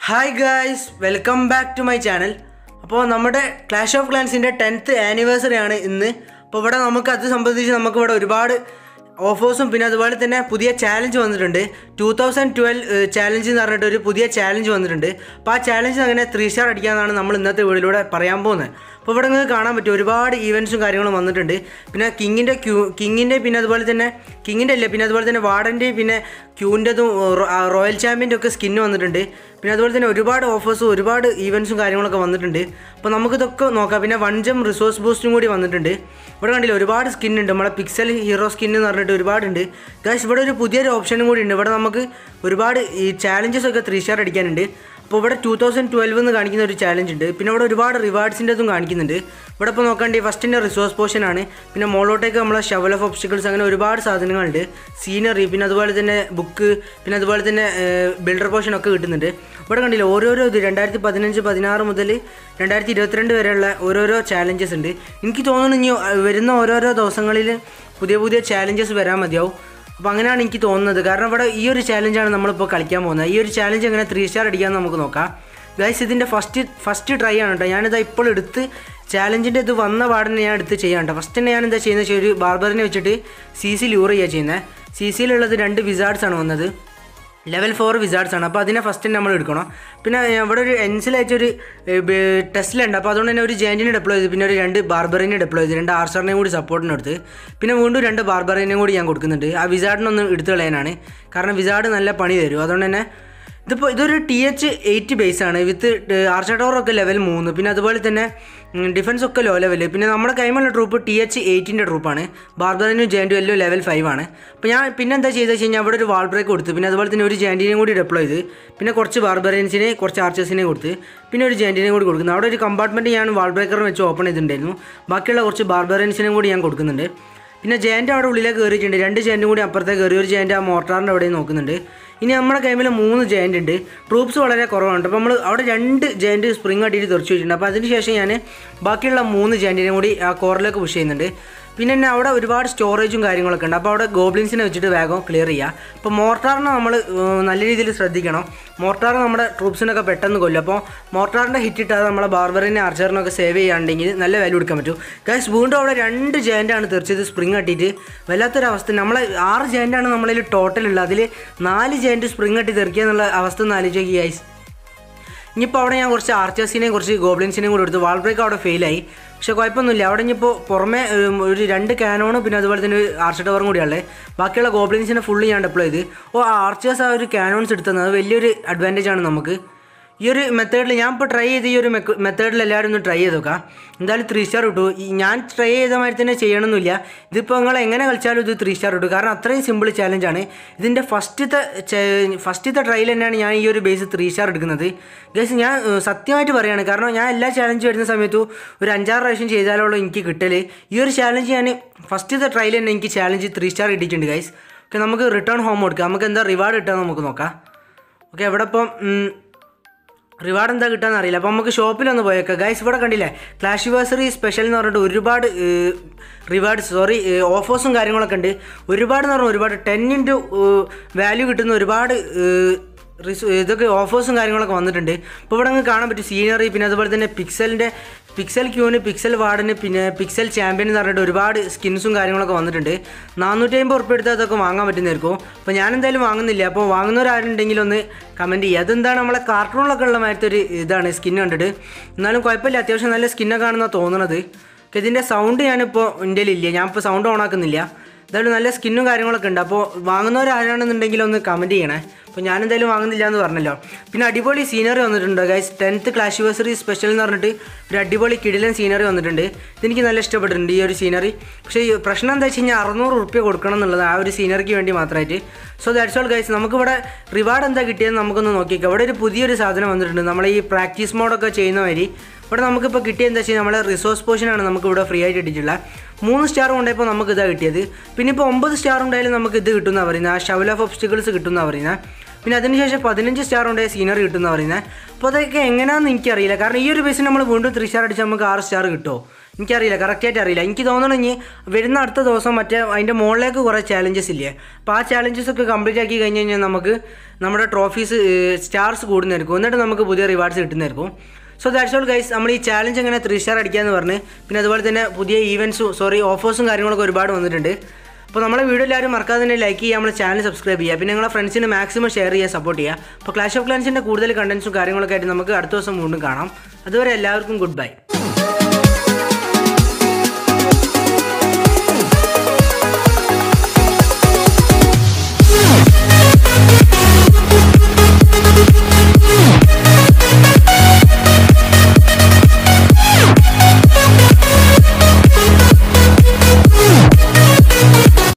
hi guys welcome back to my channel അപ്പോൾ നമ്മുടെ clash of ക്ലാൻസിൻ്റെ ടെൻത്ത് ആനിവേഴ്സറി ആണ് ഇന്ന് അപ്പോൾ ഇവിടെ നമുക്ക് അത് സംബന്ധിച്ച് നമുക്ക് ഇവിടെ ഒരുപാട് ഓഫേഴ്സും പിന്നെ അതുപോലെ തന്നെ പുതിയ ചാലഞ്ച് വന്നിട്ടുണ്ട് ടൂ തൗസൻഡ് ട്വൽവ് ചാലഞ്ച് എന്ന് പറഞ്ഞിട്ട് ഒരു പുതിയ ചാലഞ്ച് വന്നിട്ടുണ്ട് അപ്പോൾ ആ ചാലഞ്ച് അങ്ങനെ ത്രീ സ്റ്റാർ അടിക്കാമെന്നാണ് നമ്മൾ ഇന്നത്തെ വീഡിയോയിലൂടെ പറയാൻ പോകുന്നത് അപ്പോൾ ഇവിടെ നിങ്ങൾക്ക് കാണാൻ പറ്റും ഒരുപാട് ഈവൻറ്റ്സും കാര്യങ്ങളും വന്നിട്ടുണ്ട് പിന്നെ കിങ്ങിൻ്റെ ക്യൂ കിങ്ങിൻ്റെ പിന്നെ അതുപോലെ തന്നെ കിങ്ങിൻ്റെ അല്ലേ പിന്നെ അതുപോലെ തന്നെ വാർഡൻ്റെ പിന്നെ ക്യൂൻ്റെതും റോയൽ ചാമ്പ്യൻ്റെ ഒക്കെ സ്കിന്ന് വന്നിട്ടുണ്ട് പിന്നെ അതുപോലെ തന്നെ ഒരുപാട് ഓഫേഴ്സും ഒരുപാട് ഈവൻറ്റ്സും കാര്യങ്ങളൊക്കെ വന്നിട്ടുണ്ട് അപ്പോൾ നമുക്കിതൊക്കെ നോക്കാം പിന്നെ വൺജം റിസോഴ്സ് ബൂസ്റ്റും കൂടി വന്നിട്ടുണ്ട് ഇവിടെ കണ്ടില്ല ഒരുപാട് സ്കിൻ ഉണ്ട് നമ്മളെ പിക്സൽ ഹീറോ സ്കിൻ എന്ന് പറഞ്ഞിട്ട് ഒരുപാടുണ്ട് ഗായ്സ് ഇവിടെ ഒരു പുതിയൊരു ഓപ്ഷനും കൂടി ഉണ്ട് ഇവിടെ നമുക്ക് ഒരുപാട് ഈ ചാലഞ്ചസ് ഒക്കെ ത്രീ സ്റ്റാർ അടിക്കാനുണ്ട് അപ്പോൾ ഇവിടെ ടൂ തൗസൻഡ് ട്വൽവ് എന്ന് കാണിക്കുന്ന ഒരു ചാലഞ്ച് ഉണ്ട് പിന്നെ ഇവിടെ ഒരുപാട് റിവാർഡ്സിൻ്റെതും കാണിക്കുന്നുണ്ട് ഇവിടെ ഇപ്പോൾ നോക്കേണ്ടി ഫസ്റ്റിൻ്റെ റിസോഴ്സ് പോർഷൻ ആണ് പിന്നെ മോളോട്ടേക്ക് നമ്മളെ ഷവൽ ഓഫ് ഒബ്സ്റ്റിക്കിൾസ് അങ്ങനെ ഒരുപാട് സാധനങ്ങളുണ്ട് സീനറി പിന്നെ അതുപോലെ തന്നെ ബുക്ക് പിന്നെ അതുപോലെ തന്നെ ബിൽഡർ പോർഷൻ ഒക്കെ കിട്ടുന്നുണ്ട് ഇവിടെ കണ്ടില്ല ഓരോരോ ഇത് രണ്ടായിരത്തി പതിനഞ്ച് പതിനാറ് മുതൽ രണ്ടായിരത്തി ഇരുപത്തിരണ്ട് വരെയുള്ള ഓരോരോ ചാലഞ്ചസ് ഉണ്ട് എനിക്ക് തോന്നുന്നു ഇനി വരുന്ന ഓരോരോ ദിവസങ്ങളിൽ പുതിയ പുതിയ ചാലഞ്ചസ് വരാൻ മതിയാവും അപ്പോൾ അങ്ങനെയാണ് എനിക്ക് തോന്നുന്നത് കാരണം ഇവിടെ ഈ ഒരു ചാലഞ്ചാണ് നമ്മളിപ്പോൾ കളിക്കാൻ പോകുന്നത് ഈ ഒരു ചാലഞ്ച് എങ്ങനെ ത്രീ സ്റ്റാർ അടിക്കാമെന്ന് നമുക്ക് നോക്കാം ഗൈസ് ഇതിൻ്റെ ഫസ്റ്റ് ഫസ്റ്റ് ട്രൈ ആണ് കേട്ടോ ഞാനിത് ഇപ്പോൾ എടുത്ത് ചാലഞ്ചിൻ്റെ ഇത് വന്ന പാടിനെ ഞാൻ എടുത്ത് ചെയ്യാം കേട്ടോ ഫസ്റ്റ് തന്നെ ഞാൻ എന്താ ചെയ്യുന്നത് വെച്ചാൽ ഒരു ബാർബറിനെ വെച്ചിട്ട് സി സി ലൂർ ചെയ്യുക ചെയ്യുന്നത് സി സിയിലുള്ളത് രണ്ട് വിസാർഡ്സ് ആണ് വന്നത് ലെവൽ ഫോർ വിസാർഡ്സ് ആണ് അപ്പോൾ അതിനെ ഫസ്റ്റ് നമ്മൾ എടുക്കണം പിന്നെ ഇവിടെ ഒരു എൻസിലായിട്ടൊരു ടെസ്റ്റിലുണ്ട് അപ്പോൾ അതുകൊണ്ട് തന്നെ ഒരു ജെയിൻറ്റിനെ ഡെപ്ലോയ് ചെയ്തു പിന്നെ ഒരു രണ്ട് ബാർബറിനെ ഡെപ്ലോയ് ചെയ്തു രണ്ട് ആർസറിനെയും കൂടി സപ്പോർട്ടിന് എടുത്ത് പിന്നെ വീണ്ടും രണ്ട് ബാർബറിനെയും കൂടി ഞാൻ കൊടുക്കുന്നുണ്ട് ആ വിസാർഡിനൊന്ന് എടുത്തു കളയാനാണ് കാരണം വിസാർഡ് നല്ല പണി തരും അതുകൊണ്ട് തന്നെ ഇതിപ്പോൾ ഇതൊരു ടി എച്ച് എയ്റ്റ് ബേസ് ആണ് വിത്ത് ആർച്ച ടവറൊക്കെ ലെവൽ മൂന്ന് പിന്നെ അതുപോലെ തന്നെ ഡിഫൻസ് ഒക്കെ ലോ ലെവൽ പിന്നെ നമ്മുടെ കൈമുള്ള ട്രൂപ്പ് ടി എച്ച് എയ്റ്റിൻ്റെ ട്രൂപ്പാണ് ബാർബറിനും ജയൻറ്റും എല്ലാം ലെവൽ ഫൈവ് ആണ് അപ്പോൾ ഞാൻ പിന്നെ എന്താ ചെയ്തെന്ന് വെച്ച് കഴിഞ്ഞാൽ അവിടെ ഒരു വാൾ ബ്രേക്ക് കൊടുത്തു പിന്നെ അതുപോലെ തന്നെ ഒരു ജയൻറ്റിനെയും കൂടി ഡെപ്ലോയ് ചെയ്ത് പിന്നെ കുറച്ച് ബാർബറിയൻസിനെ കുറച്ച് ആർച്ചേഴ്സിനെയും കൊടുത്ത് പിന്നെ ഒരു ജയൻറ്റിനെയും കൂടി കൊടുക്കുന്നു അവിടെ ഒരു കമ്പാർട്ട്മെൻറ്റ് ഞാൻ വാൾ ബ്രേക്കർ വെച്ച് ഓപ്പൺ ചെയ്തിട്ടുണ്ടായിരുന്നു ബാക്കിയുള്ള കുറച്ച് ബാർബറിയൻസിനെയും കൂടി ഞാൻ കൊടുക്കുന്നുണ്ട് പിന്നെ ജയൻ്റ് അവിടെ ഉള്ളിലേക്ക് കയറിയിട്ടുണ്ട് രണ്ട് ജയൻറ്റും കൂടി അപ്പുറത്തേക്ക് കയറി ഒരു ജയൻ്റ് ആ മോട്ടാറിൻ്റെ അവിടെ നോക്കുന്നുണ്ട് ഇനി നമ്മുടെ ഗെയിമിൽ മൂന്ന് ജയൻ്റ് ഉണ്ട് ട്രൂപ്സ് വളരെ കുറവാണ് അപ്പോൾ നമ്മൾ അവിടെ രണ്ട് ജയൻറ്റ് സ്പ്രിങ് അടിയിട്ട് തെറിച്ച് വെച്ചിട്ടുണ്ട് അപ്പോൾ അതിന് ശേഷം ഞാൻ ബാക്കിയുള്ള മൂന്ന് ജയൻറ്റിനെ കൂടി ആ കോറിലേക്ക് പുഷ് ചെയ്യുന്നുണ്ട് പിന്നെ തന്നെ അവിടെ ഒരുപാട് സ്റ്റോറേജും കാര്യങ്ങളൊക്കെ ഉണ്ട് അപ്പോൾ അവിടെ ഗോബ്ലിൻസിനെ വെച്ചിട്ട് വേഗം ക്ലിയർ ചെയ്യുക അപ്പോൾ മോർട്ടാറിനെ നമ്മൾ നല്ല രീതിയിൽ ശ്രദ്ധിക്കണം മോർട്ടാർ നമ്മുടെ ട്രൂപ്സിനൊക്കെ പെട്ടെന്ന് കൊല്ലും അപ്പോൾ മോർട്ടാറിൻ്റെ ഹിറ്റ് ഇട്ടാൽ നമ്മളെ ബാർബറിനെ ആർച്ചറിനൊക്കെ സേവ് ചെയ്യുകയാണെങ്കിൽ നല്ല വാല്യൂ എടുക്കാൻ പറ്റും ഗൈസ് വീണ്ടും അവിടെ രണ്ട് ജയൻ്റാണ് തെറിച്ചത് സ്പ്രിങ് കട്ടിയിട്ട് വല്ലാത്തൊരവസ്ഥ നമ്മളെ ആറ് ജയൻ്റാണ് നമ്മളിൽ ടോട്ടൽ ഉള്ളത് അതിൽ നാല് ജയൻറ്റ് സ്പ്രിങ് കട്ടി തെറിക്കുക എന്നുള്ള അവസ്ഥ ഒന്ന് ആലോചിക്കുക ഗൈസ് ഇനിയിപ്പോൾ അവിടെ ഞാൻ കുറച്ച് ആർച്ചേഴ്സിനെയും കുറച്ച് ഗോബ്ലിൻസിനെയും കൂടി എടുത്തു വാൾ ബ്രേക്ക് അവിടെ ഫെയിലായി പക്ഷേ കുഴപ്പമൊന്നുമില്ല അവിടെ ഇനിയിപ്പോൾ പുറമെ ഒരു രണ്ട് കാനോണും പിന്നെ അതുപോലെ തന്നെ ഒരു ആർച്ചർ ടവറും കൂടിയാണല്ലേ ബാക്കിയുള്ള ഗോബ്ലിൻസിനെ ഫുള്ള് ഞാൻ ഡെപ്ലോയ് ചെയ്ത് ഓ ആർച്ചേഴ്സ് ആ ഒരു കാനോൺസ് എടുത്തത് അത് വലിയൊരു അഡ്വാൻറ്റേജ് ആണ് നമുക്ക് ഈ ഒരു മെത്തേഡിൽ ഞാൻ ഇപ്പോൾ ട്രൈ ചെയ്ത് ഈ ഒരു മെത്തേഡിൽ എല്ലാവരും ഒന്ന് ട്രൈ ചെയ്ത് നോക്കാം എന്തായാലും ത്രീ സ്റ്റാർ കിട്ടു ഞാൻ ട്രൈ ചെയ്ത മാതിരി തന്നെ ചെയ്യണമെന്നില്ല ഇതിപ്പോൾ നിങ്ങൾ എങ്ങനെ കളിച്ചാലും ഇത് ത്രീ സ്റ്റാർ കിട്ടും കാരണം അത്രയും സിമ്പിൾ ചാലഞ്ചാണ് ഇതിൻ്റെ ഫസ്റ്റത്തെ ഫസ്റ്റത്തെ ട്രയൽ തന്നെയാണ് ഞാൻ ഈ ഒരു ബേസ് ത്രീ സ്റ്റാർ എടുക്കുന്നത് ഗൈസ് ഞാൻ സത്യമായിട്ട് പറയുകയാണ് കാരണം ഞാൻ എല്ലാ ചാലഞ്ച് വരുന്ന സമയത്തും ഒരു അഞ്ചാറ് പ്രാവശ്യം ചെയ്താലുള്ളൂ എനിക്ക് കിട്ടൽ ഈ ഒരു ചാലഞ്ച് ഞാൻ ഫസ്റ്റത്തെ ട്രയൽ തന്നെ എനിക്ക് ചാലഞ്ച് ത്രീ സ്റ്റാർ കിട്ടിയിട്ടുണ്ട് ഗൈസ് ഓക്കെ നമുക്ക് റിട്ടേൺ ഹോം കൊടുക്കാം നമുക്ക് എന്താ റിവാർഡ് കിട്ടാമെന്ന് നമുക്ക് നോക്കാം ഓക്കെ ഇവിടെ ഇപ്പം റിവാർഡ് എന്താ കിട്ടാന്ന് അറിയില്ല അപ്പോൾ നമുക്ക് ഷോപ്പിലൊന്ന് പോയേക്കാം ഗൈസ് ഇവിടെ കണ്ടില്ലേ ക്ലാഷ് യൂവേഴ്സറി സ്പെഷ്യൽ എന്ന് പറഞ്ഞിട്ട് ഒരുപാട് റിവാർഡ് സോറി ഓഫേഴ്സും കാര്യങ്ങളൊക്കെ ഉണ്ട് ഒരുപാട് എന്ന് പറഞ്ഞാൽ ഒരുപാട് ടെൻ ഇൻറ്റു വാല്യൂ കിട്ടുന്ന ഒരുപാട് റിസ് ഇതൊക്കെ ഓഫേഴ്സും കാര്യങ്ങളൊക്കെ വന്നിട്ടുണ്ട് ഇപ്പോൾ ഇവിടെ നിങ്ങൾക്ക് കാണാൻ പറ്റും സീനറി പിന്നെ അതുപോലെ തന്നെ പിക്സലിൻ്റെ പിക്സൽ ക്യൂന് പിക്സൽ വാർഡിന് പിന്നെ പിക്സൽ ചാമ്പ്യൻ എന്ന് പറഞ്ഞിട്ട് ഒരുപാട് സ്കിൻസും കാര്യങ്ങളൊക്കെ വന്നിട്ടുണ്ട് നാനൂറ്റി അമ്പത് ഉറുപ്പ് എടുത്താൽ അതൊക്കെ വാങ്ങാൻ പറ്റുന്നതായിരിക്കും അപ്പോൾ ഞാൻ എന്തായാലും വാങ്ങുന്നില്ല അപ്പോൾ വാങ്ങുന്നവരാരുണ്ടെങ്കിൽ ഒന്ന് കമൻറ്റ് ചെയ്യുക അതെന്താണ് നമ്മളെ കാർട്ടൂണിലൊക്കെ ഉള്ള മാതിരത്തെ ഒരു ഇതാണ് സ്കിൻ കണ്ടിട്ട് എന്നാലും കുഴപ്പമില്ല അത്യാവശ്യം നല്ല സ്കിന്നൊക്കെ ആണെന്നാണ് തോന്നുന്നത് ഇതിൻ്റെ സൗണ്ട് ഞാനിപ്പോൾ എൻ്റെ ഇല്ല ഞാനിപ്പോൾ സൗണ്ട് ഓൺ ആക്കുന്നില്ല എന്തായാലും നല്ല സ്കിന്നും കാര്യങ്ങളൊക്കെ ഉണ്ട് അപ്പോൾ വാങ്ങുന്നവരാരാണെന്നുണ്ടെങ്കിൽ ഒന്ന് കമൻറ്റ് ചെയ്യണേ അപ്പോൾ ഞാൻ എന്തായാലും വാങ്ങുന്നില്ല എന്ന് പറഞ്ഞല്ലോ പിന്നെ അടിപൊളി സീനറി വന്നിട്ടുണ്ട് guys tenth clash anniversary special എന്ന് പറഞ്ഞിട്ട് ഒരു അടിപൊളി കിടിലൻ സീനറി വന്നിട്ടുണ്ട് ഇതെനിക്ക് നല്ല ഇഷ്ടപ്പെട്ടിട്ടുണ്ട് ഈ ഒരു സീനറി പക്ഷേ ഈ പ്രശ്നം എന്താ വെച്ച് കഴിഞ്ഞാൽ അറുന്നൂറ് റുപ്യ കൊടുക്കണം എന്നുള്ളത് ആ ഒരു സീനറിക്ക് വേണ്ടി മാത്രമായിട്ട് സോ ദാറ്റ്സ് ഓൾ ഗൈസ് നമുക്കിവിടെ റിവാർഡ് എന്താ കിട്ടിയെന്ന് നമുക്കൊന്ന് നോക്കിക്കാം ഇവിടെ ഒരു പുതിയൊരു സാധനം വന്നിട്ടുണ്ട് നമ്മൾ ഈ പ്രാക്ടീസ് മോഡൊക്കെ ചെയ്യുന്ന വഴി ഇവിടെ നമുക്കിപ്പോൾ കിട്ടിയത് എന്താ വെച്ചാൽ നമ്മളെ റിസോഴ്സ് പോർഷനാണ് നമുക്ക് ഇവിടെ ഫ്രീ ആയിട്ട് കിട്ടിയിട്ടുള്ളത് മൂന്ന് സ്റ്റാർ കൊണ്ടായപ്പോൾ നമുക്ക് ഇതാ കിട്ടിയത് പിന്നെ ഇപ്പോൾ ഒമ്പത് സ്റ്റാർ ഉണ്ടായാലും നമുക്ക് ഇത് കിട്ടുന്ന പറയുന്നത് ആ ഷവൽ ഓഫ് ഒബ്സ്റ്റിക്കിൾസ് കിട്ടുന്ന പറയുന്നത് പിന്നെ അതിനുശേഷം പതിനഞ്ച് സ്റ്റാർ ഉണ്ടായ സീനറി കിട്ടുന്ന പറയുന്നത് അപ്പോൾ അതൊക്കെ എങ്ങനെയാണെന്ന് എനിക്കറിയില്ല കാരണം ഈ ഒരു ബേസിൽ നമ്മൾ വീണ്ടും ത്രീ സ്റ്റാർ അടിച്ചാൽ നമുക്ക് ആറ് സ്റ്റാർ കിട്ടുമോ എനിക്കറിയില്ല കറക്റ്റായിട്ട് അറിയില്ല എനിക്ക് തോന്നണം ഇനി വരുന്ന അടുത്ത ദിവസം മറ്റേ അതിൻ്റെ മുകളിലേക്ക് കുറേ ചാലഞ്ചസ് ഇല്ലേ അപ്പോൾ ആ ചാലഞ്ചസ് ഒക്കെ കംപ്ലീറ്റ് ആക്കി കഴിഞ്ഞ് കഴിഞ്ഞാൽ നമുക്ക് നമ്മുടെ ട്രോഫീസ് സ്റ്റാർസ് കൂടുന്നതായിരിക്കും എന്നിട്ട് നമുക്ക് പുതിയ റിവാർഡ്സ് കിട്ടുന്നതായിരിക്കും സോ ദാറ്റ്സ് ഓൾ ഗൈസ് നമ്മൾ ഈ ചാലഞ്ച് എങ്ങനെ ത്രീ സ്റ്റാർ അടിക്കാമെന്ന് പറഞ്ഞ് പിന്നെ അതുപോലെ തന്നെ പുതിയ ഈവൻസും സോറി ഓഫേഴ്സും കാര്യങ്ങളൊക്കെ ഒരുപാട് വന്നിട്ടുണ്ട് അപ്പോൾ നമ്മളെ വീഡിയോ എല്ലാവരും മറക്കാതെ തന്നെ ലൈക്ക് ചെയ്യുക നമ്മുടെ ചാനൽ സബ്സ്ക്രൈബ് ചെയ്യുക പിന്നെ നിങ്ങളെ ഫ്രണ്ട്സിന് മാക്സിമം ഷെയർ ചെയ്യുക സപ്പോർട്ട് ചെയ്യുക അപ്പോൾ ക്ലാഷ് ഓഫ് ക്ലാൻസിൻ്റെ കൂടുതൽ കണ്ടൻസും കാര്യങ്ങളൊക്കെ ആയിട്ട് നമുക്ക് അടുത്ത ദിവസം വീണ്ടും കാണാം അതുവരെ എല്ലാവർക്കും ഗുഡ് ബൈ